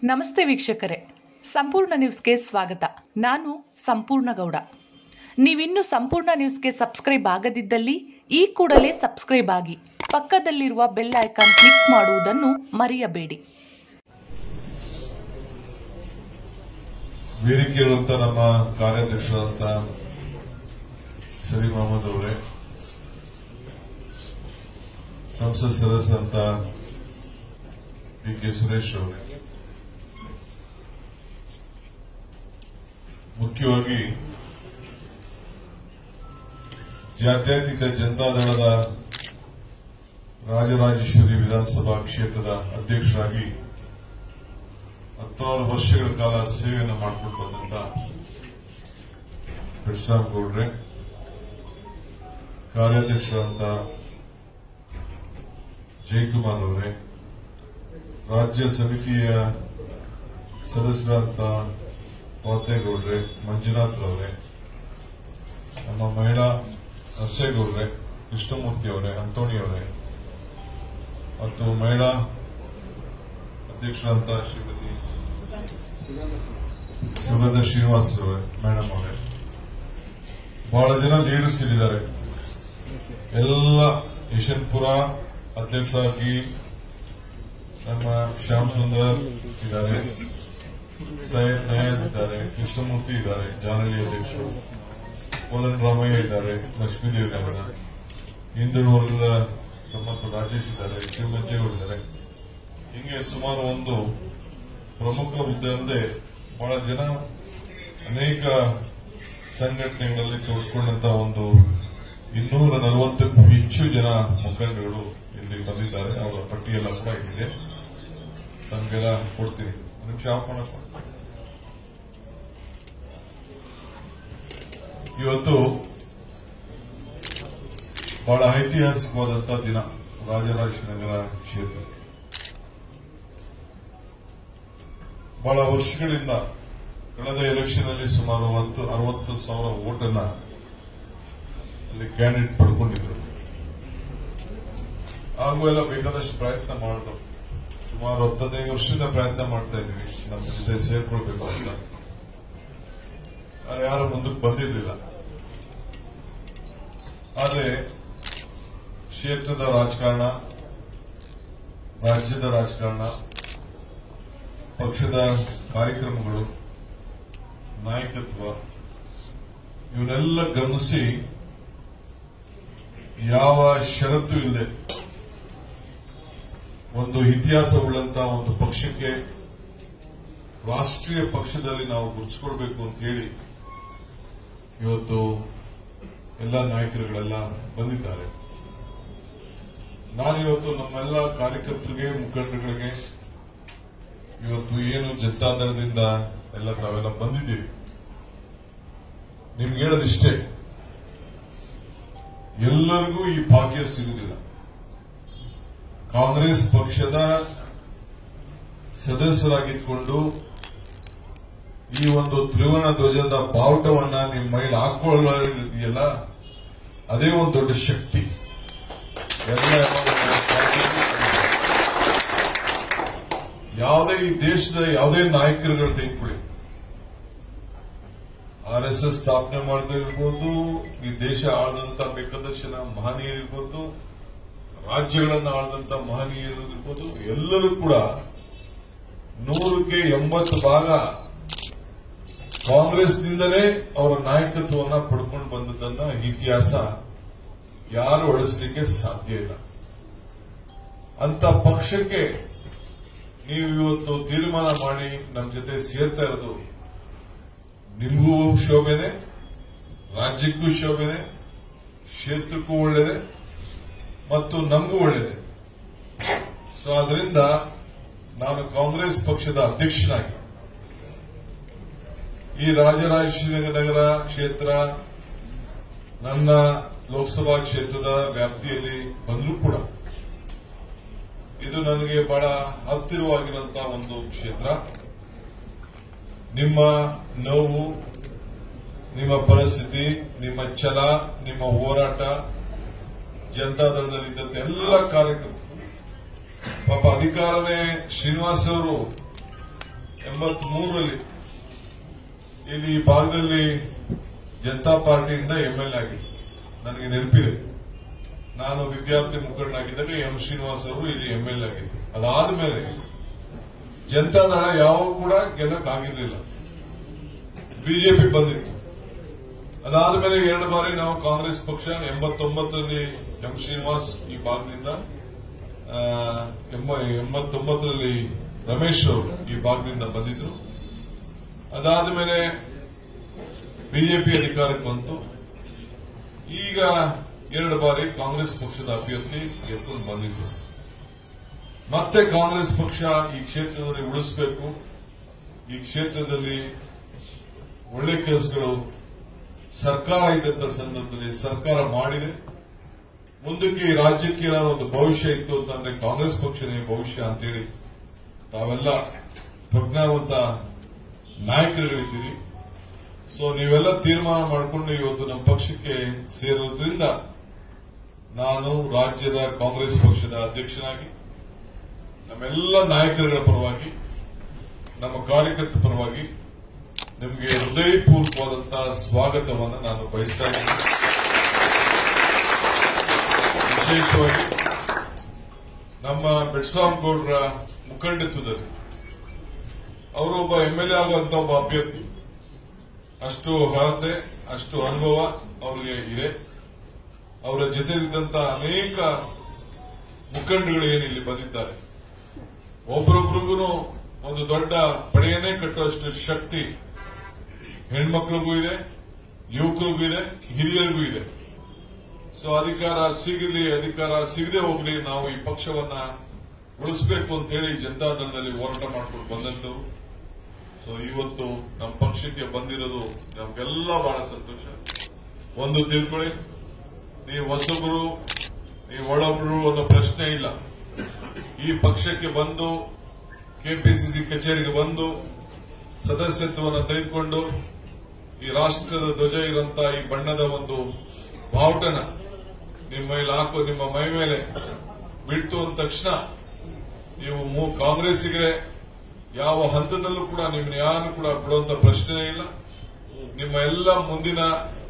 ನಮಸ್ತೆ ವೀಕ್ಷಕರೇ ಸಂಪೂರ್ಣ ನ್ಯೂಸ್ಗೆ ಸ್ವಾಗತ ನಾನು ಸಂಪೂರ್ಣ ಗೌಡ ನೀವಿನ್ನೂ ಸಂಪೂರ್ಣ ನ್ಯೂಸ್ಗೆ ಸಬ್ಸ್ಕ್ರೈಬ್ ಆಗದಿದ್ದಲ್ಲಿ ಈ ಕೂಡಲೇ ಸಬ್ಸ್ಕ್ರೈಬ್ ಆಗಿ ಪಕ್ಕದಲ್ಲಿರುವ ಬೆಲ್ ಐಕಾನ್ ಕ್ಲಿಕ್ ಮಾಡುವುದನ್ನು ಮರೆಯಬೇಡಿ ವೇದಿಕೆಯಲ್ಲಿರುವಂತ ನಮ್ಮ ಕಾರ್ಯಾಧ್ಯಕ್ಷರಾದಂತ ಸಲೀಂ ಅಹಮದ್ ಅವರೇ ಸಂಸತ್ ಸದಸ್ಯರಂತ ಪಿ ಕೆ ಸುರೇಶ್ ಅವರೇ ಮುಖ್ಯವಾಗಿ ಜಾತ್ಯತೀತ ಜನತಾದಳದ ರಾಜರಾಜೇಶ್ವರಿ ವಿಧಾನಸಭಾ ಕ್ಷೇತ್ರದ ಅಧ್ಯಕ್ಷರಾಗಿ ಹತ್ತಾರು ವರ್ಷಗಳ ಕಾಲ ಸೇವೆಯನ್ನು ಮಾಡಿಕೊಂಡು ಬಂದಂತ ಪ್ರಸಾದ್ ಗೌಡ್ರೆ ಕಾರ್ಯಾಧ್ಯಕ್ಷರಾದಂತ ಜಯಕುಮಾರ್ ಅವರೇ ರಾಜ್ಯ ಸಮಿತಿಯ ಸದಸ್ಯರಾದಂತ ಪಾತೇಗೌಡ್ರೆ ಮಂಜುನಾಥ್ ಅವರೇ ನಮ್ಮ ಮಹಿಳಾ ನರ್ಸೇಗೌಡ್ರೆ ಕೃಷ್ಣಮೂರ್ತಿ ಅವರೇ ಅಂತೋಣಿ ಅವರೇ ಮತ್ತು ಮಹಿಳಾ ಅಧ್ಯಕ್ಷರಾದಂತ ಶ್ರೀಮತಿ ಸುಗಂಧ ಶ್ರೀನಿವಾಸ್ ಅವರೇ ಮೇಡಮ್ ಅವರೇ ಬಹಳ ಜನ ಲೀಡರ್ಸ್ ಇಲ್ಲಿದ್ದಾರೆ ಎಲ್ಲ ಯಶವಂತಪುರ ಅಧ್ಯಕ್ಷರಾಗಿ ನಮ್ಮ ಶ್ಯಾಮ್ ಸುಂದರ್ ಇದ್ದಾರೆ ಸೈಯದ್ ನಯಾಜ್ ಇದ್ದಾರೆ ಕೃಷ್ಣಮೂರ್ತಿ ಇದ್ದಾರೆ ಜಾನಹಳ್ಳಿ ಅಧ್ಯಕ್ಷರು ಕೋದನ್ ರಾಮಯ್ಯ ಇದ್ದಾರೆ ಲಕ್ಷ್ಮೀದೇವಿ ನಗರ ಹಿಂದುಳಿದ ವರ್ಗದ ಸಂಬಂಧ ರಾಜೇಶ್ ಇದ್ದಾರೆ ಶಿವಮಂಜೇಗೌಡ ಇದ್ದಾರೆ ಹಿಂಗೆ ಸುಮಾರು ಒಂದು ಪ್ರಮುಖ ಹುದ್ದೆ ಅಲ್ಲದೆ ಬಹಳ ಜನ ಅನೇಕ ಸಂಘಟನೆಗಳಲ್ಲಿ ತೋರಿಸಿಕೊಂಡಂತ ಒಂದು ಇನ್ನೂರ ನಲವತ್ತಕ್ಕೂ ಹೆಚ್ಚು ಜನ ಮುಖಂಡರುಗಳು ಇಲ್ಲಿ ಬಂದಿದ್ದಾರೆ ಅವರ ಪಟ್ಟಿಯೆಲ್ಲ ಕೂಡ ಇಲ್ಲಿದೆ ತಮಗೆಲ್ಲ ಕೊಡ್ತೀನಿ ಒಂದು ನಿಮಿಷ ಆಫ್ ಮಾಡಪ್ಪ ಇವತ್ತು ಬಹಳ ಐತಿಹಾಸಿಕವಾದಂತಹ ದಿನ ರಾಜರಾಜೇಶ್ವರನಗರ ಕ್ಷೇತ್ರ ಬಹಳ ವರ್ಷಗಳಿಂದ ಕಳೆದ ಎಲೆಕ್ಷನ್ ಅಲ್ಲಿ ಸುಮಾರು ಹತ್ತು ಅರವತ್ತು ಸಾವಿರ ಓಟನ್ನ ಅಲ್ಲಿ ಕ್ಯಾಂಡಿಡೇಟ್ ಪಡ್ಕೊಂಡಿದ್ರು ಹಾಗೂ ಎಲ್ಲ ಬೇಕಾದಷ್ಟು ಪ್ರಯತ್ನ ಮಾಡಿದ್ರು ಸುಮಾರು ಹತ್ತದೈದು ವರ್ಷದಿಂದ ಪ್ರಯತ್ನ ಮಾಡ್ತಾ ಇದ್ವಿ ನಮ್ಮ ಜೊತೆ ಸೇರ್ಕೊಳ್ಬೇಕು ಅಂತ ಆದ್ರೆ ಯಾರು ಮುಂದಕ್ಕೆ ಬಂದಿರಲಿಲ್ಲ ಆದ್ರೆ ಕ್ಷೇತ್ರದ ರಾಜಕಾರಣ ರಾಜ್ಯದ ರಾಜಕಾರಣ ಪಕ್ಷದ ಕಾರ್ಯಕ್ರಮಗಳು ನಾಯಕತ್ವ ಇವನ್ನೆಲ್ಲ ಗಮನಿಸಿ ಯಾವ ಷರತ್ತು ಇಲ್ಲದೆ ಒಂದು ಇತಿಹಾಸವುಳ್ಳಂತ ಒಂದು ಪಕ್ಷಕ್ಕೆ ರಾಷ್ಟ್ರೀಯ ಪಕ್ಷದಲ್ಲಿ ನಾವು ಗುರುತಿಸ್ಕೊಳ್ಬೇಕು ಅಂತ ಹೇಳಿ ಇವತ್ತು ಎಲ್ಲ ನಾಯಕರುಗಳೆಲ್ಲ ಬಂದಿದ್ದಾರೆ ನಾನಿವತ್ತು ನಮ್ಮೆಲ್ಲ ಕಾರ್ಯಕರ್ತರಿಗೆ ಮುಖಂಡರುಗಳಿಗೆ ಇವತ್ತು ಏನು ಜನತಾದಳದಿಂದ ಎಲ್ಲ ತಾವೆಲ್ಲ ಬಂದಿದ್ದೀವಿ ನಿಮ್ಗೆ ಹೇಳೋದಿಷ್ಟೇ ಎಲ್ಲರಿಗೂ ಈ ಭಾಗ್ಯ ಸಿಗುವುದಿಲ್ಲ ಕಾಂಗ್ರೆಸ್ ಪಕ್ಷದ ಸದಸ್ಯರಾಗಿದ್ಕೊಂಡು ಈ ಒಂದು ತ್ರಿವರ್ಣ ಧ್ವಜದ ಬಾವುಟವನ್ನ ನಿಮ್ಮ ಮೈಲಿ ಹಾಕೊಳ್ಳೋದಿದೆಯಲ್ಲ ಅದೇ ಒಂದು ದೊಡ್ಡ ಶಕ್ತಿ ಎಲ್ಲ ಯಾವುದೇ ಈ ದೇಶದ ಯಾವುದೇ ನಾಯಕರುಗಳು ತೆಗೆದುಕೊಳ್ಳಿ ಆರ್ ಎಸ್ ಎಸ್ ಸ್ಥಾಪನೆ ಮಾಡದಿರ್ಬೋದು ಈ ದೇಶ ಆಳದಂತ ಬೇಕಾದಷ್ಟು ಜನ ಮಹನೀಯರಿರ್ಬೋದು ರಾಜ್ಯಗಳನ್ನ ಆಳದಂತ ಮಹನೀಯರು ಇರ್ಬೋದು ಎಲ್ಲರೂ ಕೂಡ ನೂರಕ್ಕೆ ಎಂಬತ್ತು ಭಾಗ ಕಾಂಗ್ರೆಸ್ನಿಂದಲೇ ಅವರ ನಾಯಕತ್ವವನ್ನ ಪಡ್ಕೊಂಡು ಬಂದದ್ದನ್ನ ಇತಿಹಾಸ ಯಾರು ಅಳಿಸಲಿಕ್ಕೆ ಸಾಧ್ಯ ಇಲ್ಲ ಅಂತ ಪಕ್ಷಕ್ಕೆ ನೀವು ಇವತ್ತು ತೀರ್ಮಾನ ಮಾಡಿ ನಮ್ಮ ಜೊತೆ ಸೇರ್ತಾ ಇರೋದು ನಿಮಗೂ ಶೋಭೆನೆ ರಾಜ್ಯಕ್ಕೂ ಶೋಭೆನೆ ಕ್ಷೇತ್ರಕ್ಕೂ ಒಳ್ಳೇದೆ ಮತ್ತು ನಮಗೂ ಒಳ್ಳೇದೆ ಸೊ ಅದರಿಂದ ನಾನು ಕಾಂಗ್ರೆಸ್ ಪಕ್ಷದ ಅಧ್ಯಕ್ಷನಾಗಿ ಈ ರಾಜರಾಜೇಶ್ವರಿ ನಗರ ಕ್ಷೇತ್ರ ನನ್ನ ಲೋಕಸಭಾ ಕ್ಷೇತ್ರದ ವ್ಯಾಪ್ತಿಯಲ್ಲಿ ಬಂದರೂ ಕೂಡ ಇದು ನನಗೆ ಬಹಳ ಹತ್ತಿರವಾಗಿರುವಂತಹ ಒಂದು ಕ್ಷೇತ್ರ ನಿಮ್ಮ ನೋವು ನಿಮ್ಮ ಪರಿಸ್ಥಿತಿ ನಿಮ್ಮ ಛಲ ನಿಮ್ಮ ಹೋರಾಟ ಜನತಾದಳದಲ್ಲಿದ್ದಂತ ಎಲ್ಲ ಕಾರ್ಯಕರ್ತರು ಪಾಪ ಅಧಿಕಾರನೇ ಶ್ರೀನಿವಾಸ್ ಅವರು ಎಂಬತ್ ಮೂರರಲ್ಲಿ ಇಲ್ಲಿ ಈ ಭಾಗದಲ್ಲಿ ಜನತಾ ಪಾರ್ಟಿಯಿಂದ ಎಂಎಲ್ ಆಗಿದೆ ನನಗೆ ನೆನಪಿದೆ ನಾನು ವಿದ್ಯಾರ್ಥಿ ಮುಖಂಡನಾಗಿದ್ದಾಗ ಎಂ ಶ್ರೀನಿವಾಸ್ ಅವರು ಇಲ್ಲಿ ಎಂಎಲ್ ಆಗಿದ್ರು ಅದಾದ್ಮೇಲೆ ಜನತಾದಳ ಯಾವ ಕೂಡ ಗೆಲ್ಲಕ್ ಆಗಿರ್ಲಿಲ್ಲ ಬಿಜೆಪಿ ಬಂದಿತ್ತು ಅದಾದ್ಮೇಲೆ ಎರಡು ಬಾರಿ ನಾವು ಕಾಂಗ್ರೆಸ್ ಪಕ್ಷ ಎಂಬತ್ತೊಂಬತ್ತರಲ್ಲಿ ಎಂ ಶ್ರೀನಿವಾಸ್ ಈ ಭಾಗದಿಂದ ಆ, ಎಂಬ- ಎಂಬತ್ತೊಂಬತ್ತರಲ್ಲಿ ರಮೇಶ್ ಅವರು ಈ ಭಾಗದಿಂದ ಬಂದಿದ್ರು ಅದಾದ್ಮೇಲೆ ಬಿಜೆಪಿ ಅಧಿಕಾರಕ್ಕೆ ಬಂತು ಈಗ ಎರಡು ಬಾರಿ ಕಾಂಗ್ರೆಸ್ ಪಕ್ಷದ ಅಭ್ಯರ್ಥಿ ಗೆದ್ದುಕೊಂಡು ಬಂದಿದ್ರು ಮತ್ತೆ ಕಾಂಗ್ರೆಸ್ ಪಕ್ಷ ಈ ಕ್ಷೇತ್ರದಲ್ಲಿ ಉಳಿಸಬೇಕು ಈ ಕ್ಷೇತ್ರದಲ್ಲಿ ಒಳ್ಳೆ ಕೆಲಸಗಳು ಸರ್ಕಾರ ಇದ್ದಂತ ಸಂದರ್ಭದಲ್ಲಿ ಸರ್ಕಾರ ಮಾಡಿದೆ ಮುಂದಕ್ಕೆ ಈ ರಾಜ್ಯಕ್ಕೆ ಏನಾದ್ರು ಒಂದು ಭವಿಷ್ಯ ಇತ್ತು ಅಂತಂದ್ರೆ ಕಾಂಗ್ರೆಸ್ ಪಕ್ಷನೇ ಭವಿಷ್ಯ ಅಂತೇಳಿ ತಾವೆಲ್ಲ ಪ್ರಜ್ಞಾವಂತ ನಾಯಕರುಗಳಿದ್ದೀರಿ ಸೊ ನೀವೆಲ್ಲ ತೀರ್ಮಾನ ಮಾಡಿಕೊಂಡು ಇವತ್ತು ನಮ್ಮ ಪಕ್ಷಕ್ಕೆ ಸೇರೋದ್ರಿಂದ ನಾನು ರಾಜ್ಯದ ಕಾಂಗ್ರೆಸ್ ಪಕ್ಷದ ಅಧ್ಯಕ್ಷನಾಗಿ ನಮ್ಮೆಲ್ಲ ನಾಯಕರುಗಳ ಪರವಾಗಿ ನಮ್ಮ ಕಾರ್ಯಕರ್ತರ ಪರವಾಗಿ ನಿಮಗೆ ಹೃದಯಪೂರ್ವಕವಾದಂತಹ ಸ್ವಾಗತವನ್ನು ನಾನು ಬಯಸ್ತಾ ಇದ್ದೀನಿ ವಿಶೇಷವಾಗಿ ನಮ್ಮ ಬೆಟ್ಸ್ವಾಮ್ ಗೌಡ್ರ ಮುಖಂಡತ್ವದಲ್ಲಿ ಅವರು ಒಬ್ಬ ಎಂಎಲ್ಎ ಆಗುವಂತ ಒಬ್ಬ ಅಭ್ಯರ್ಥಿ ಅಷ್ಟು ಹರತೆ ಅಷ್ಟು ಅನುಭವ ಅವರಿಗೆ ಇದೆ ಅವರ ಜೊತೆಲಿದ್ದಂತ ಅನೇಕ ಮುಖಂಡಗಳು ಏನು ಇಲ್ಲಿ ಬಂದಿದ್ದಾರೆ ಒಬ್ಬರೊಬ್ರಿಗೂ ಒಂದು ದೊಡ್ಡ ಪಡೆಯನ್ನೇ ಕಟ್ಟುವಷ್ಟು ಶಕ್ತಿ ಹೆಣ್ಮಕ್ಳಿಗೂ ಇದೆ ಯುವಕರಿಗೂ ಇದೆ ಹಿರಿಯರಿಗೂ ಇದೆ ಸೊ ಅಧಿಕಾರ ಸಿಗಲಿ ಅಧಿಕಾರ ಸಿಗದೆ ಹೋಗ್ಲಿ ನಾವು ಈ ಪಕ್ಷವನ್ನ ಉಳಿಸಬೇಕು ಅಂತ ಹೇಳಿ ಜನತಾದಳದಲ್ಲಿ ಹೋರಾಟ ಮಾಡ್ಕೊಂಡು ಬಂದಂತವ್ರು ಸೊ ಇವತ್ತು ನಮ್ಮ ಪಕ್ಷಕ್ಕೆ ಬಂದಿರೋದು ನಮ್ಗೆಲ್ಲ ಬಹಳ ಸಂತೋಷ ಒಂದು ತಿಳ್ಕೊಳ್ಳಿ ನೀವು ಹೊಸಬರು ನೀವು ಒಳೊಬ್ರು ಅನ್ನೋ ಪ್ರಶ್ನೆ ಇಲ್ಲ ಈ ಪಕ್ಷಕ್ಕೆ ಬಂದು ಕೆಪಿಸಿಸಿ ಕಚೇರಿಗೆ ಬಂದು ಸದಸ್ಯತ್ವವನ್ನು ತೆಗೆದುಕೊಂಡು ಈ ರಾಷ್ಟ್ರದ ಧ್ವಜ ಇರುವಂತ ಈ ಬಣ್ಣದ ಒಂದು ಬಾವುಟನ ನಿಮ್ಮ ಮೇಲೆ ಹಾಕು ನಿಮ್ಮ ಮೈ ಮೇಲೆ ಬಿಡ್ತು ಅಂದ ತಕ್ಷಣ ನೀವು ಮೂ- ಕಾಂಗ್ರೆಸ್ಸಿಗರೆ ಯಾವ ಹಂತದಲ್ಲೂ ಕೂಡ ನಿಮ್ಮನ್ನ ಯಾರು ಕೂಡ ಬಿಡುವಂತ ಪ್ರಶ್ನೆ ಇಲ್ಲ ನಿಮ್ಮ ಎಲ್ಲ ಮುಂದಿನ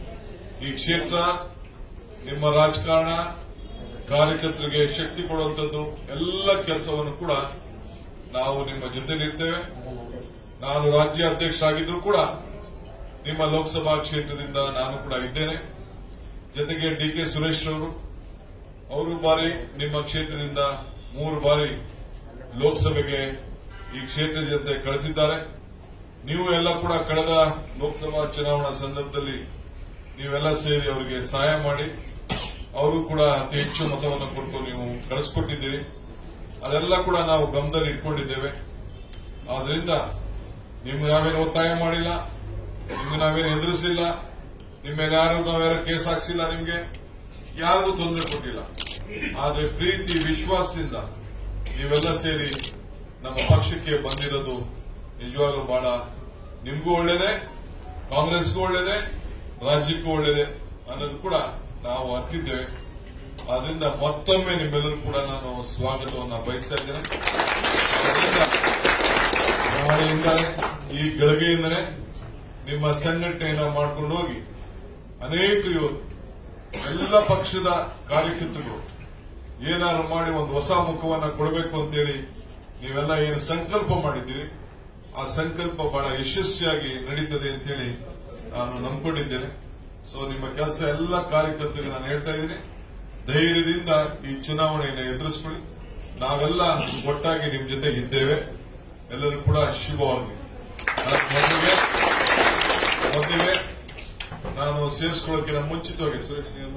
ಈ ಕ್ಷೇತ್ರ ನಿಮ್ಮ ರಾಜಕಾರಣ ಕಾರ್ಯಕರ್ತರಿಗೆ ಶಕ್ತಿ ಕೊಡುವಂಥದ್ದು ಎಲ್ಲ ಕೆಲಸವನ್ನು ಕೂಡ ನಾವು ನಿಮ್ಮ ಜೊತೆಲಿರ್ತೇವೆ ನಾನು ರಾಜ್ಯ ಅಧ್ಯಕ್ಷ ಆಗಿದ್ರು ಕೂಡ ನಿಮ್ಮ ಲೋಕಸಭಾ ಕ್ಷೇತ್ರದಿಂದ ನಾನು ಕೂಡ ಇದ್ದೇನೆ ಜೊತೆಗೆ ಡಿ ಕೆ ಸುರೇಶ್ ಅವರು ಅವರು ಬಾರಿ ನಿಮ್ಮ ಕ್ಷೇತ್ರದಿಂದ ಮೂರು ಬಾರಿ ಲೋಕಸಭೆಗೆ ಈ ಕ್ಷೇತ್ರದ ಜೊತೆ ಕಳಿಸಿದ್ದಾರೆ ನೀವು ಎಲ್ಲ ಕೂಡ ಕಳೆದ ಲೋಕಸಭಾ ಚುನಾವಣಾ ಸಂದರ್ಭದಲ್ಲಿ ನೀವೆಲ್ಲ ಸೇರಿ ಅವರಿಗೆ ಸಹಾಯ ಮಾಡಿ ಅವರು ಕೂಡ ಅತಿ ಹೆಚ್ಚು ಮತವನ್ನು ಕೊಟ್ಟು ನೀವು ಕಳಿಸ್ಕೊಟ್ಟಿದ್ದೀರಿ ಅದೆಲ್ಲ ಕೂಡ ನಾವು ಗಮನದಲ್ಲಿ ಇಟ್ಕೊಂಡಿದ್ದೇವೆ ಆದ್ರಿಂದ ನಿಮ್ಗೆ ನಾವೇನು ಒತ್ತಾಯ ಮಾಡಿಲ್ಲ ನಿಮ್ಗೆ ನಾವೇನು ಎದುರಿಸಿಲ್ಲ ನಿಮ್ಮ ಮೇಲೆ ಯಾರು ನಾವ್ಯಾರು ಕೇಸ್ ಹಾಕ್ಸಿಲ್ಲ ನಿಮ್ಗೆ ಯಾರಿಗೂ ತೊಂದರೆ ಕೊಟ್ಟಿಲ್ಲ ಆದ್ರೆ ಪ್ರೀತಿ ವಿಶ್ವಾಸದಿಂದ ನೀವೆಲ್ಲ ಸೇರಿ ನಮ್ಮ ಪಕ್ಷಕ್ಕೆ ಬಂದಿರೋದು ನಿಜವಾಗ್ಲೂ ಬಹಳ ನಿಮ್ಗೂ ಒಳ್ಳೇದೆ ಕಾಂಗ್ರೆಸ್ಗೂ ಒಳ್ಳೇದೆ ರಾಜ್ಯಕ್ಕೂ ಒಳ್ಳೇದೆ ಅನ್ನೋದು ಕೂಡ ನಾವು ಅರ್ತಿದ್ದೇವೆ ಆದ್ರಿಂದ ಮತ್ತೊಮ್ಮೆ ನಿಮ್ಮೆಲ್ಲರೂ ಕೂಡ ನಾನು ಸ್ವಾಗತವನ್ನ ಬಯಸ್ತಾ ಇದ್ದೇನೆ ಅದರಿಂದ ನಾಳೆಯಿಂದಲೇ ಈ ಗಳಿಗೆಯಿಂದಲೇ ನಿಮ್ಮ ಸಂಘಟನೆಯನ್ನ ಮಾಡ್ಕೊಂಡು ಹೋಗಿ ಅನೇಕ ಯುವಕರು ಎಲ್ಲ ಪಕ್ಷದ ಕಾರ್ಯಕರ್ತರು ಏನಾದ್ರು ಮಾಡಿ ಒಂದು ಹೊಸ ಮುಖವನ್ನ ಕೊಡಬೇಕು ಅಂತೇಳಿ ನೀವೆಲ್ಲ ಏನು ಸಂಕಲ್ಪ ಮಾಡಿದ್ದೀರಿ ಆ ಸಂಕಲ್ಪ ಬಹಳ ಯಶಸ್ವಿಯಾಗಿ ನಡೀತದೆ ಅಂತ ಹೇಳಿ ನಾನು ನಂಬ್ಕೊಂಡಿದ್ದೇನೆ ಸೊ ನಿಮ್ಮ ಕೆಲಸ ಎಲ್ಲ ಕಾರ್ಯಕರ್ತರಿಗೆ ನಾನು ಹೇಳ್ತಾ ಇದ್ದೀನಿ ಧೈರ್ಯದಿಂದ ಈ ಚುನಾವಣೆಯನ್ನು ಎದುರಿಸ್ಕೊಳ್ಳಿ ನಾವೆಲ್ಲ ಒಟ್ಟಾಗಿ ನಿಮ್ ಜೊತೆ ಇದ್ದೇವೆ ಎಲ್ಲರೂ ಕೂಡ ಶುಭವಾಗಲಿ ಮೊದಲಿಗೆ ಮೊದಲಿಗೆ ನಾನು ಸೇರಿಸ್ಕೊಳ್ಳೋಕ್ಕಿಂತ ಮುಂಚಿತವಾಗಿ ಸುರೇಶ್ ನೀವು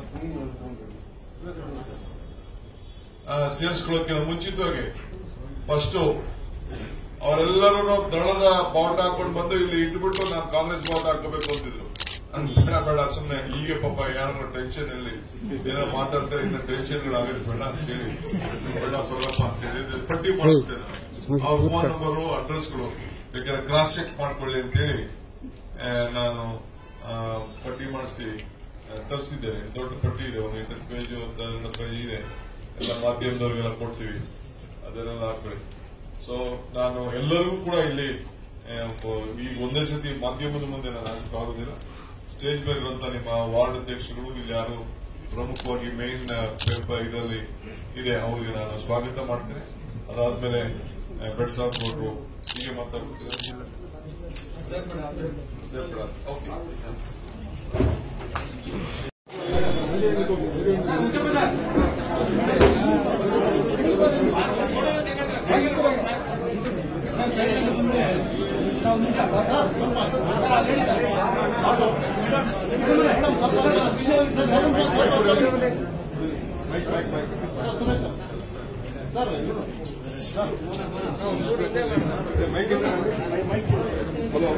ಆ, ಸೇರಿಸ್ಕೊಳ್ಳೋಕ್ಕಿಂತ ಮುಂಚಿತವಾಗಿ ಫಸ್ಟ್ ಅವರೆಲ್ಲರೂ ದಳದ ಬಾವುಟ ಹಾಕೊಂಡು ಬಂದು ಇಲ್ಲಿ ಇಟ್ಬಿಟ್ಟು ನಾನು ಕಾಂಗ್ರೆಸ್ ಬಾವುಟ ಹಾಕೋಬೇಕು ಅಂತಿದ್ರು ನನ್ ಬೇಡ ಬೇಡ ಸುಮ್ಮನೆ ಹೀಗೆ ಪಾಪ ಯಾರು ಟೆನ್ಷನ್ ಇಲ್ಲಿ ಏನೋ ಮಾತಾಡ್ತಾರೆ ಇನ್ನು ಟೆನ್ಷನ್ಗಳು ಆಗೋದು ಬೇಡ ಅಂತೇಳಿ ಬೇಡ ಬರಪ್ಪ ಅಂತೇಳಿ ಇದು ಪಟ್ಟಿ ಮಾಡಿಸ್ತೇನೆ ಅವ್ರ ಫೋನ್ ನಂಬರು ಅಡ್ರೆಸ್ಗಳು ಬೇಕಾದ್ರೆ ಕ್ರಾಸ್ ಚೆಕ್ ಮಾಡ್ಕೊಳ್ಳಿ ಅಂತೇಳಿ ಆ, ನಾನು ಆ, ಪಟ್ಟಿ ಮಾಡಿಸಿ ತರಿಸಿದ್ದೇನೆ ದೊಡ್ಡ ಪಟ್ಟಿ ಇದೆ ಒಂದು ಎಂಟತ್ತು ಪೇಜ್ ಹದಿನೆಂಟು ಪೇಜ್ ಇದೆ ಎಲ್ಲ ಮಾಧ್ಯಮದವ್ರಿಗೆಲ್ಲ ಕೊಡ್ತೀವಿ ಅದನ್ನೆಲ್ಲ ಹಾಕೊಳ್ಳಿ ಸೊ ನಾನು ಎಲ್ಲರಿಗೂ ಕೂಡ ಇಲ್ಲಿ ಆ, ಒಬ್ಬ- ಈಗ ಒಂದೇ ಸತಿ ಮಾಧ್ಯಮದ ಮುಂದೆ ನಾನು ಆಗಕ್ಕಾಗೋದಿಲ್ಲ ಸ್ಟೇಜ್ ಮೇಲೆ ಇರುವಂತ ನಿಮ್ಮ ವಾರ್ಡ್ ಅಧ್ಯಕ್ಷಗಳು ಇಲ್ಲಿ ಯಾರು ಪ್ರಮುಖವಾಗಿ ಮೇನ್ ಪೇಪರ್ ಇದರಲ್ಲಿ ಇದೆ ಅವರಿಗೆ ನಾನು ಸ್ವಾಗತ ಮಾಡ್ತೇನೆ ಅದಾದ್ಮೇಲೆ ಬೆಡ್ಸಾಬ್ ಗೌಡ್ರು ಹೀಗೆ ಮಾತಾಡ್ತಾರೆ okay mike mike mike mike hello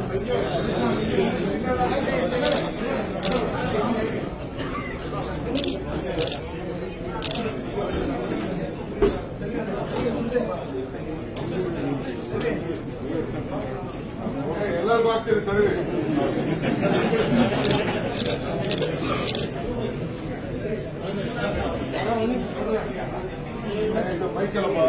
ಎಲ್ಲರಿಗೂ ಆಗ್ತೀರಿ ತಡೀರಿ ಇದು ಮೈಕ್ ಅಲ್ಲಪ್ಪ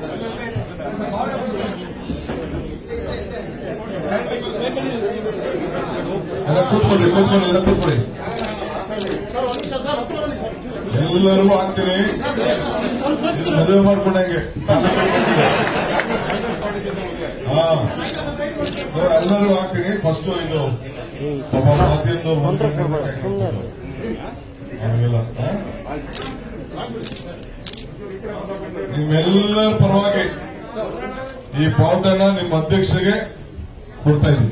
ಎಲ್ಲ ಕೂತ್ಕೊಳ್ಳಿ ಕೂತ್ಕೊಳ್ಳಿ ಎಲ್ಲ ಕೂತ್ಕೊಳ್ಳಿ ಎಲ್ಲರಿಗೂ ಆಗ್ತೀನಿ ಇದು ಮದುವೆ ಮಾಡ್ಕೊಂಡಂಗೆ ಹಾ ಸೊ ಎಲ್ಲರಿಗೂ ಆಗ್ತೀನಿ ಫಸ್ಟ್ ಇದು ಪಾಪ ಮಾಧ್ಯಮದವ್ರು ಬಂದ್ಕೊಂಡಿರ್ಬೇಕಾಗಿತ್ತು ಅವ್ರಿಗೆಲ್ಲ ಹಾ? ನಿಮ್ಮೆಲ್ಲರ ಪರವಾಗಿ ಈ ಪಾವಟನ್ನ ನಿಮ್ಮ ಅಧ್ಯಕ್ಷರಿಗೆ ಕೊಡ್ತಾ ಇದ್ದೀನಿ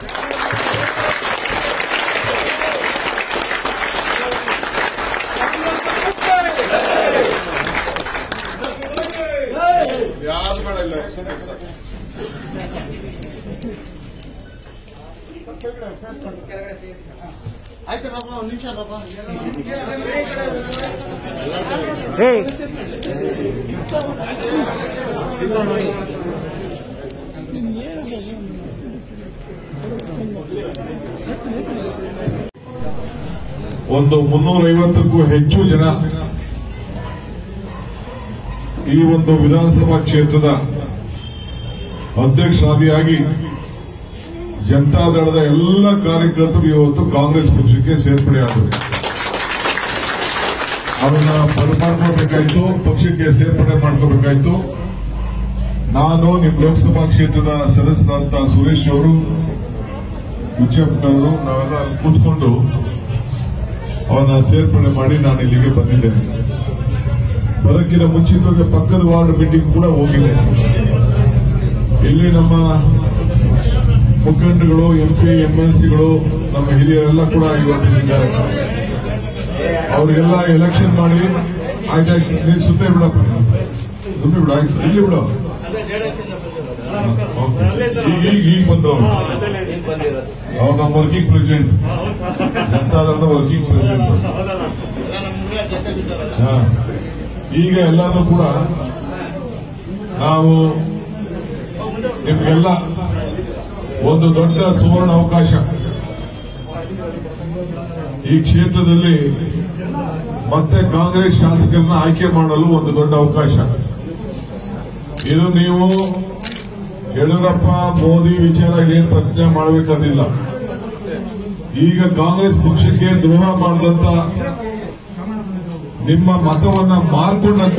ಯಾರು ಬೇಡ ಇಲ್ಲ ಆಯ್ತು ಒಂದು ನಿಮಿಷ ಒಂದು ಮುನ್ನೂರೈವತ್ತಕ್ಕೂ ಹೆಚ್ಚು ಜನ ಈ ಒಂದು ವಿಧಾನಸಭಾ ಕ್ಷೇತ್ರದ ಅಧ್ಯಕ್ಷರಾದಿಯಾಗಿ ಜನತಾದಳದ ಎಲ್ಲ ಕಾರ್ಯಕರ್ತರು ಇವತ್ತು ಕಾಂಗ್ರೆಸ್ ಪಕ್ಷಕ್ಕೆ ಸೇರ್ಪಡೆಯಾದರು ಅವನ್ನ ಮಾಡ್ಕೋಬೇಕಾಯ್ತು ಪಕ್ಷಕ್ಕೆ ಸೇರ್ಪಡೆ ಮಾಡ್ಕೋಬೇಕಾಯ್ತು ನಾನು ನಿಮ್ಮ ಲೋಕಸಭಾ ಕ್ಷೇತ್ರದ ಸದಸ್ಯರಾದಂತಹ ಸುರೇಶ್ ಅವರು ವಿಜಯಪ್ಪನವರು ನಾವೆಲ್ಲ ಅಲ್ಲಿ ಕೂತ್ಕೊಂಡು ಅವನ್ನ ಸೇರ್ಪಡೆ ಮಾಡಿ ನಾನು ಇಲ್ಲಿಗೆ ಬಂದಿದ್ದೇನೆ ಬರೋಕ್ಕಿಂತ ಮುಂಚಿತವಾಗಿ ಪಕ್ಕದ ವಾರ್ಡ್ ಮೀಟಿಂಗ್ ಕೂಡ ಹೋಗಿದೆ ಇಲ್ಲಿ ನಮ್ಮ ಮುಖಂಡಗಳು ಎಂಪಿ ಎಂಎಲ್ಸಿಗಳು ನಮ್ಮ ಹಿರಿಯರೆಲ್ಲ ಕೂಡ ಇವತ್ತಿದ್ದಾರೆ ಅವರಿಗೆಲ್ಲ ಎಲೆಕ್ಷನ್ ಮಾಡಿ ಆಯ್ತಾಯ್ತು ನೀನು ಸುತ್ತೇ ಬಿಡಪ್ಪ ಸುಮ್ಮನೆ ಬಿಡು ಆಯ್ತು ಇಲ್ಲಿ ಬಿಡು ಓಕೆ. ಈಗ ಈಗ ಈಗ ಬಂದವರು ಅವ್ರು ನಮ್ಮ ವರ್ಕಿಂಗ್ ಪ್ರೆಸಿಡೆಂಟ್ ಜನತಾದಳದ ವರ್ಕಿಂಗ್ ಪ್ರೆಸಿಡೆಂಟ್ ಹಾ. ಈಗ ಎಲ್ಲಾನು ಕೂಡ ನಾವು ನಿಮ್ಗೆಲ್ಲ ಒಂದು ದೊಡ್ಡ ಸುವರ್ಣ ಅವಕಾಶ ಈ ಕ್ಷೇತ್ರದಲ್ಲಿ ಮತ್ತೆ ಕಾಂಗ್ರೆಸ್ ಶಾಸಕರನ್ನ ಆಯ್ಕೆ ಮಾಡಲು ಒಂದು ದೊಡ್ಡ ಅವಕಾಶ ಇದು ನೀವು ಯಡಿಯೂರಪ್ಪ ಮೋದಿ ವಿಚಾರ ಏನ್ ಪ್ರಶ್ನೆ ಮಾಡಬೇಕಾದಿಲ್ಲ ಈಗ ಕಾಂಗ್ರೆಸ್ ಪಕ್ಷಕ್ಕೆ ದ್ರೋಹ ಮಾಡಿದಂತ ನಿಮ್ಮ ಮತವನ್ನ ಮಾರ್ಕೊಂಡಂತ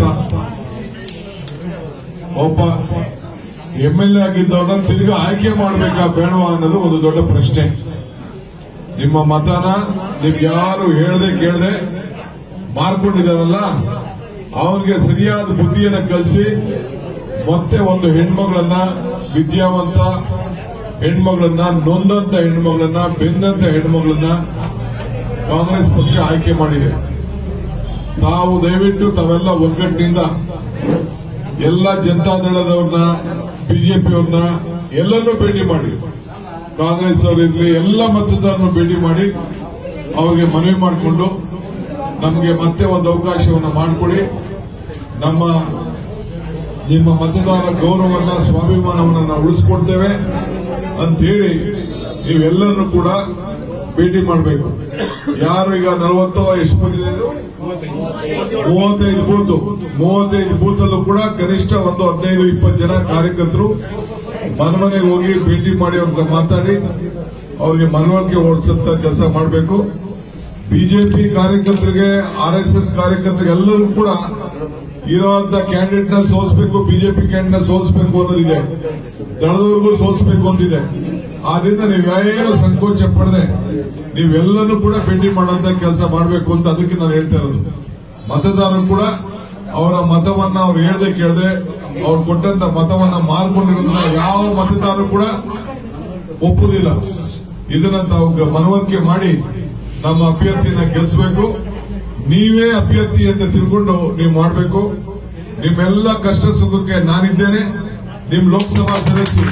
ಒಬ್ಬ ಎಂ ಎಲ್ ಎ ಆಗಿದ್ದವ್ರನ್ನ ತಿರ್ಗಾ ಆಯ್ಕೆ ಮಾಡಬೇಕಾ ಬೇಡವಾ ಅನ್ನೋದು ಒಂದು ದೊಡ್ಡ ಪ್ರಶ್ನೆ ನಿಮ್ಮ ಮತನ ನಿಮ್ಗೆ ಯಾರು ಹೇಳ್ದೆ ಕೇಳದೆ ಮಾರ್ಕೊಂಡಿದಾರಲ್ಲ ಅವನಿಗೆ ಸರಿಯಾದ ಬುದ್ಧಿಯನ್ನ ಕಲಿಸಿ ಮತ್ತೆ ಒಂದು ಹೆಣ್ಮಗಳನ್ನ ವಿದ್ಯಾವಂತ ಹೆಣ್ಮಗಳನ್ನ ನೊಂದಂತ ಹೆಣ್ಮಗಳನ್ನ ಬೆಂದಂತ ಹೆಣ್ಮಗಳನ್ನ ಕಾಂಗ್ರೆಸ್ ಪಕ್ಷ ಆಯ್ಕೆ ಮಾಡಿದೆ ತಾವು ದಯವಿಟ್ಟು ತಾವೆಲ್ಲ ಒಗ್ಗಟ್ಟಿನಿಂದ ಎಲ್ಲ ಜನತಾದಳದವ್ರನ್ನ ಬಿಜೆಪಿಯವ್ರನ್ನ ಎಲ್ಲರನ್ನೂ ಭೇಟಿ ಮಾಡಿ ಕಾಂಗ್ರೆಸ್ ಅವರಿರ್ಲಿ ಎಲ್ಲ ಮತದಾರರನ್ನು ಭೇಟಿ ಮಾಡಿ ಅವ್ರಿಗೆ ಮನವಿ ಮಾಡಿಕೊಂಡು ನಮಗೆ ಮತ್ತೆ ಒಂದು ಅವಕಾಶವನ್ನು ಮಾಡಿಕೊಡಿ ನಮ್ಮ ನಿಮ್ಮ ಮತದಾರ ಗೌರವವನ್ನ ಸ್ವಾಭಿಮಾನವನ್ನ ನಾವು ಉಳಿಸ್ಕೊಡ್ತೇವೆ ಅಂತ ಹೇಳಿ ನೀವೆಲ್ಲರನ್ನು ಕೂಡ ಭೇಟಿ ಮಾಡಬೇಕು ಯಾರು ಈಗ ನಲವತ್ತೋ ಎಷ್ಟು ಬಂದಿದೆ ಇದು? ಮೂವತ್ತೈದು ಬೂತ್ ಮೂವತ್ತೈದು ಬೂತ್ ಅಲ್ಲೂ ಕೂಡ ಕನಿಷ್ಠ ಒಂದು ಹದಿನೈದು ಇಪ್ಪತ್ತು ಜನ ಕಾರ್ಯಕರ್ತರು ಮನೆ ಮನೆಗೆ ಹೋಗಿ ಭೇಟಿ ಮಾಡಿ ಅವ್ರ ಮಾತಾಡಿ ಅವ್ರಿಗೆ ಮನವರಿಕೆ ಓಡಿಸಂತ ಕೆಲಸ ಮಾಡಬೇಕು ಬಿಜೆಪಿ ಕಾರ್ಯಕರ್ತರಿಗೆ ಆರ್ ಎಸ್ ಎಸ್ ಕಾರ್ಯಕರ್ತರಿಗೆ ಎಲ್ಲರೂ ಕೂಡ ಇರುವಂತ ಕ್ಯಾಂಡಿಡೇಟ್ ನ ಸೋಲಿಸಬೇಕು ಬಿಜೆಪಿ ಕ್ಯಾಂಡಿಡೇಟ್ ನ ಸೋಲಿಸಬೇಕು ಅನ್ನೋದಿದೆ ದಳದವರೆಗೂ ಸೋಲಿಸಬೇಕು ಅಂತಿದೆ ಆದ್ರಿಂದ ನೀವೇನು ಸಂಕೋಚ ಪಡದೆ ನೀವೆಲ್ಲನೂ ಕೂಡ ಭೇಟಿ ಮಾಡುವಂತ ಕೆಲಸ ಮಾಡಬೇಕು ಅಂತ ಅದಕ್ಕೆ ನಾನು ಹೇಳ್ತಾ ಇರೋದು ಮತದಾರರು ಕೂಡ ಅವರ ಮತವನ್ನ ಅವ್ರು ಹೇಳ್ದೆ ಕೇಳದೆ ಅವ್ರು ಕೊಟ್ಟಂತ ಮತವನ್ನ ಮಾರ್ಕೊಂಡಿರೋದನ್ನ ಯಾವ ಮತದಾರರು ಕೂಡ ಒಪ್ಪುದಿಲ್ಲ ಇದನ್ನ ತಾವು ಗ- ಮನವರಿಕೆ ಮಾಡಿ ನಮ್ಮ ಅಭ್ಯರ್ಥಿನ ಗೆಲ್ಲಿಸಬೇಕು ನೀವೇ ಅಭ್ಯರ್ಥಿ ಅಂತ ತಿಳ್ಕೊಂಡು ನೀವು ಮಾಡಬೇಕು ನಿಮ್ಮೆಲ್ಲ ಕಷ್ಟ ಸುಖಕ್ಕೆ ನಾನಿದ್ದೇನೆ ನಿಮ್ ಲೋಕಸಭಾ ಸದಸ್ಯರು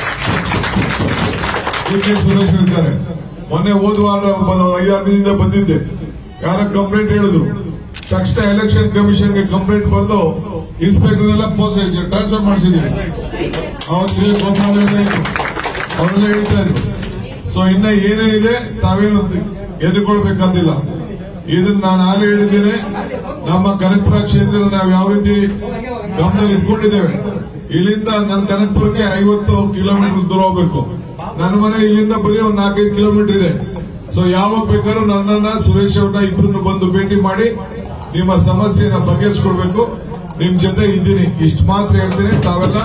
ಡಿ ಕೆ ಸುರೇಶ್ ಇದ್ದಾರೆ ಮೊನ್ನೆ ಹೋದ ವಾರ ಒಂದು ಐದಾರು ದಿನದಿಂದ ಬಂದಿದ್ದೆ ಯಾರ ಕಂಪ್ಲೇಂಟ್ ಹೇಳಿದ್ರು ತಕ್ಷಣ ಎಲೆಕ್ಷನ್ ಕಮಿಷನ್ಗೆ ಕಂಪ್ಲೇಂಟ್ ಬಂದು ಇನ್ಸ್ಪೆಕ್ಟರ್ ಎಲ್ಲ ಪೋಸ್ಟ್ ಟ್ರಾನ್ಸ್ಫರ್ ಮಾಡಿಸಿದ್ದೀವಿ ಅವತ್ತು ಗೋಪಾಲ ಅವರೆಲ್ಲ ಹೇಳ್ತಾ ಇದ್ರು ಸೊ ಇನ್ನ ಏನೇನಿದೆ ತಾವೇನು ಎದುರ್ಕೊಳ್ಬೇಕಾದಿಲ್ಲ ಇದನ್ನ ನಾನು ಆಗಲೇ ಹೇಳಿದ್ದೇನೆ ನಮ್ಮ ಕನಕಪುರ ಕ್ಷೇತ್ರ ನಾವು ಯಾವ ರೀತಿ ಗಮನದಲ್ಲಿ ಇಟ್ಕೊಂಡಿದ್ದೇವೆ ಇಲ್ಲಿಂದ ನನ್ನ ಕನಕಪುರಕ್ಕೆ ಐವತ್ತು ಕಿಲೋಮೀಟರ್ ದೂರ ಹೋಗ್ಬೇಕು ನನ್ನ ಮನೆ ಇಲ್ಲಿಂದ ಬರೀ ಒಂದು ನಾಲ್ಕೈದು ಕಿಲೋಮೀಟರ್ ಇದೆ ಸೊ ಯಾವಾಗ ಬೇಕಾದ್ರೂ ನನ್ನನ್ನ ಸುರೇಶ್ ಅವ್ರನ್ನ ಇಬ್ಬರನ್ನು ಬಂದು ಭೇಟಿ ಮಾಡಿ ನಿಮ್ಮ ಸಮಸ್ಯೆನ ಬಗೆಹರಿಸ್ಕೊಡ್ಬೇಕು ನಿಮ್ ಜೊತೆ ಇದ್ದೀನಿ ಇಷ್ಟು ಮಾತ್ರ ಹೇಳ್ತೀನಿ ತಾವೆಲ್ಲ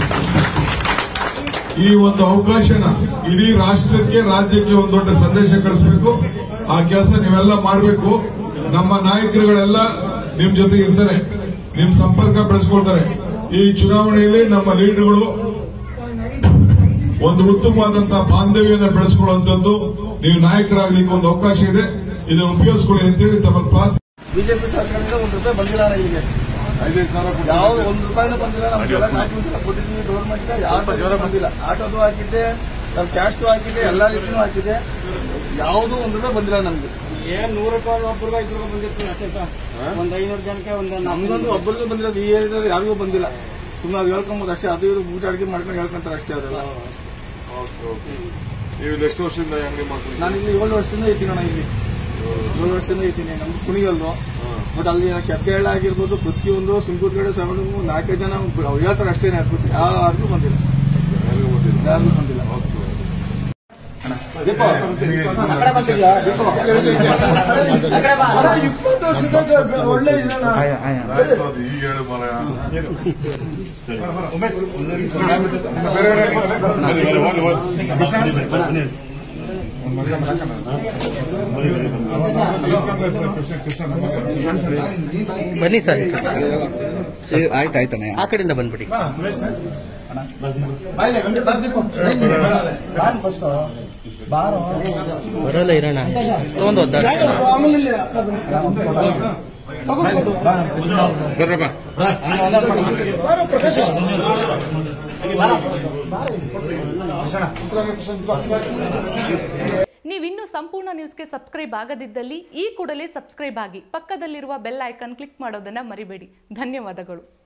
ಈ ಒಂದು ಅವಕಾಶನ ಇಡೀ ರಾಷ್ಟ್ರಕ್ಕೆ ರಾಜ್ಯಕ್ಕೆ ಒಂದು ದೊಡ್ಡ ಸಂದೇಶ ಕಳಿಸಬೇಕು ಆ ಕೆಲಸ ನೀವೆಲ್ಲ ಮಾಡಬೇಕು ನಮ್ಮ ನಾಯಕರುಗಳೆಲ್ಲ ನಿಮ್ ಜೊತೆ ಇರ್ತಾರೆ ನಿಮ್ ಸಂಪರ್ಕ ಬೆಳೆಸ್ಕೊಳ್ತಾರೆ ಈ ಚುನಾವಣೆಯಲ್ಲಿ ನಮ್ಮ ಲೀಡರ್ಗಳು ಒಂದು ಉತ್ತಮವಾದಂತಹ ಬಾಂಧವ್ಯನ ಬೆಳೆಸ್ಕೊಳ್ಳುವಂತದ್ದು ನೀವು ನಾಯಕರಾಗ್ಲಿಕ್ಕೆ ಒಂದು ಅವಕಾಶ ಇದೆ ಇದನ್ನು ಉಪಯೋಗಿಸ್ಕೊಳ್ಳಿ ಅಂತೇಳಿ ತಮ್ಮ ಕ್ಲಾಸ್ ಬಿಜೆಪಿ ಸರ್ಕಾರದಿಂದ ಒಂದು ರೂಪಾಯಿ ಬಂದಿಲ್ಲ ಅಣ್ಣ ಇಲ್ಲಿಗೆ ಐದೈದು ಸಾವಿರ ಯಾವ್ದು ಒಂದು ರೂಪಾಯಿನೂ ಬಂದಿಲ್ಲ ನಮ್ಗೆಲ್ಲ ನಾಲ್ಕು ಸಲ ಕೊಟ್ಟಿದ್ದೀವಿ ಗೌರ್ಮೆಂಟ್ ಯಾವ್ದು ಬಂದಿಲ್ಲ ಆಟೋದು ಹಾಕಿದ್ದೆ ನಾವು ಕ್ಯಾಶ್ದು ಹಾಕಿದ್ದೆ ಎಲ್ಲಾ ರೀತಿನೂ ಹಾಕಿದ್ದೆ ಯಾವ್ದು ಒಂದು ರೂಪಾಯಿ ಬಂದಿಲ್ಲ ನಮ್ಗೆ ಏನ್ ನೂರು ರೂಪಾಯಿ ಒಬ್ಬರಿಗೆ ಐದು ರೂಪಾಯಿ ಬಂದಿರ್ತೀವಿ ಅಷ್ಟೇ ಸರ್ ಒಂದ್ ಐನೂರು ಜನಕ್ಕೆ ಒಂದು ನಮ್ಗೊಂದು ಒಬ್ಬರಿಗೂ ಬಂದಿಲ್ಲ ಈ ಏರಿಯಾದಲ್ಲಿ ಯಾರಿಗೂ ಬಂದಿಲ್ಲ ಸುಮ್ಮನೆ ಅದು ಹೇಳ್ಕೊಂಬೋದು ಅಷ್ಟೇ ಅದು ಇದು ಊಟ ಅಡಿಗೆ ಮಾಡ್ಕೊಂಡು ಹೇಳ್ಕೊಂತಾರೆ ಅಷ್ಟೇ ಅವರೆಲ್ಲ ನೀವು ಎಷ್ಟು ವರ್ಷದಿಂದ ಅಂಗಡಿ ಮಾಡ್ತೀವಿ ನಾನು ಇಲ್ಲಿ ಏಳು ವರ್ಷದಿಂದ ಇದ್ದೀನಿ ಅಣ್ಣ ಇಲ್ಲಿ ಏಳು ವರ್ಷದಿಂದ ಇದ್ದೀನಿ ನಮ್ದು ಕುಣಿಗಲ್ಲು ಬಟ್ ಅಲ್ಲಿ ಕೆಪ್ಪೆಳ್ಳ ಆಗಿರ್ಬೋದು ಪ್ರತಿಯೊಂದು ಸುಂಕೂರ್ಗಡೆ ಸವಣಗು ನಾಲ್ಕೈದು ಜನ ಅವ್ರು ಹೇಳ್ತಾರೆ ಅಷ್ಟೇ ಅದ್ಬಿಟ್ಟು ಯಾರಿಗೂ ಬಂದಿಲ್ಲ ಯಾರಿಗೂ ಬಂದಿಲ್ಲ ದೀಪ, ಆ ಕಡೆ ಬಂದಿದ್ಯಾ? ದೀಪ. ಅಣ್ಣ, ಇಪ್ಪತ್ತು ವರ್ಷದ ಒಳ್ಳೆ ಇದಣ್ಣ ಈಗ ಹೇಳು ಮಾರಾಯ. ಬನ್ನಿ ಸರ್ ಆಯ್ತು ಆಯ್ತಾನೆ ಆ ಕಡೆಯಿಂದ ಬಂದ್ಬಿಡಿ ಬರೋಲ್ಲ ಇರೋಣ ತಗೊಂಡು ಒದ್ದಾಡ ನೀವಿನ್ನೂ ಸಂಪೂರ್ಣ ನ್ಯೂಸ್ಗೆ ಸಬ್ಸ್ಕ್ರೈಬ್ ಆಗದಿದ್ದಲ್ಲಿ ಈ ಕೂಡಲೇ ಸಬ್ಸ್ಕ್ರೈಬ್ ಆಗಿ ಪಕ್ಕದಲ್ಲಿರುವ ಬೆಲ್ ಐಕಾನ್ ಕ್ಲಿಕ್ ಮಾಡೋದನ್ನ ಮರಿಬೇಡಿ ಧನ್ಯವಾದಗಳು